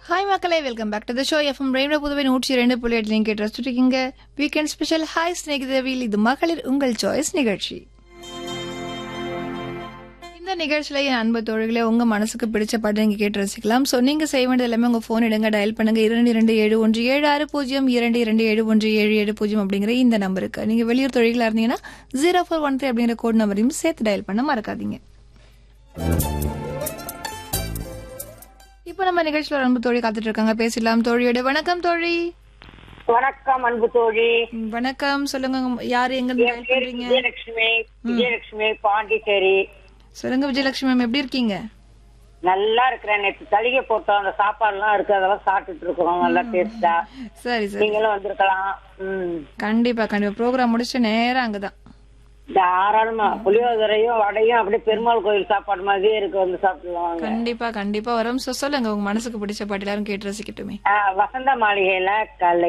hi மக்களே welcome back to the show FM radio Puduvai நூற்றி இரண்டு புள்ளி எட்டு நீங்கள் கேட்டு ரசிச்சுட்டு இருக்கீங்க வீக்கெண்ட் ஸ்பெஷல் ஹாய் ஸ்நேகிதவில் இது மகளிர் உங்கள் சாய்ஸ் நிகழ்ச்சி இந்த நிகழ்ச்சியில என் அன்பு தோழிகளே உங்க மனசுக்கு பிடிச்ச பாட்டு நீங்க கேட்டு ரசிக்கலாம் ஸோ நீங்க செய்ய வேண்டியது எல்லாமே உங்க போன் எடுங்க டயல் பண்ணுங்க இரண்டு இரண்டு ஏழு ஒன்று ஏழு ஆறு பூஜ்ஜியம் இரண்டு இரண்டு ஏழு ஒன்று ஏழு ஏழு பூஜ்ஜியம் அப்படிங்கிற இந்த நம்பருக்கு நீங்க வெளியூர் தொழில்களா இருந்தீங்கன்னா ஜீரோ ஃபோர் ஒன் த்ரீ அப்படிங்கிற கோட் நம்பரையும் சேர்த்து டயல் பண்ண மறக்காதீங்க இப்போ நம்ம நிகழ்ச்சியில் ஒரு அன்பு தோழி காத்துட்டு இருக்காங்க பேசலாம் தோழியோட வணக்கம் தோழி வணக்கம் அன்பு தோழி ம், வணக்கம் சொல்லுங்க உங்க- யாரு எங்க இருந்து என் டயல் பேரு பண்றீங்க விஜயலட்சுமி விஜயலட்சுமி பாண்டிச்சேரி சொல்லுங்க விஜயலட்சுமி மேம் எப்படி இருக்கீங்க நல்லா இருக்கிறேன் நேற்று தளிகை போட்டோம் அந்த சாப்பாடு எல்லாம் இருக்கு அதெல்லாம் சாப்பிட்டுட்டு இருக்கிறோம் நல்லா டேஸ்டா சரி சரி நீங்களும் வந்திருக்கலாம் ம் கண்டிப்பா கண்டிப்பா ப்ரோக்ராம் முடிச்சுட்டு நேரா அங்கதான் தாராளமா புளியோதரையும் வடையும் அப்படியே பெருமாள் கோயில் சாப்பாடு மாதிரியே இருக்கு வந்து சாப்பிடுவாங்க கண்டிப்பா கண்டிப்பா வரும் So, சொல்லுங்க உங்க மனசுக்கு பிடிச்ச பாட்டு எல்லாரும் கேட்டு ரசிக்கட்டுமே வசந்த மாளிகையில கலை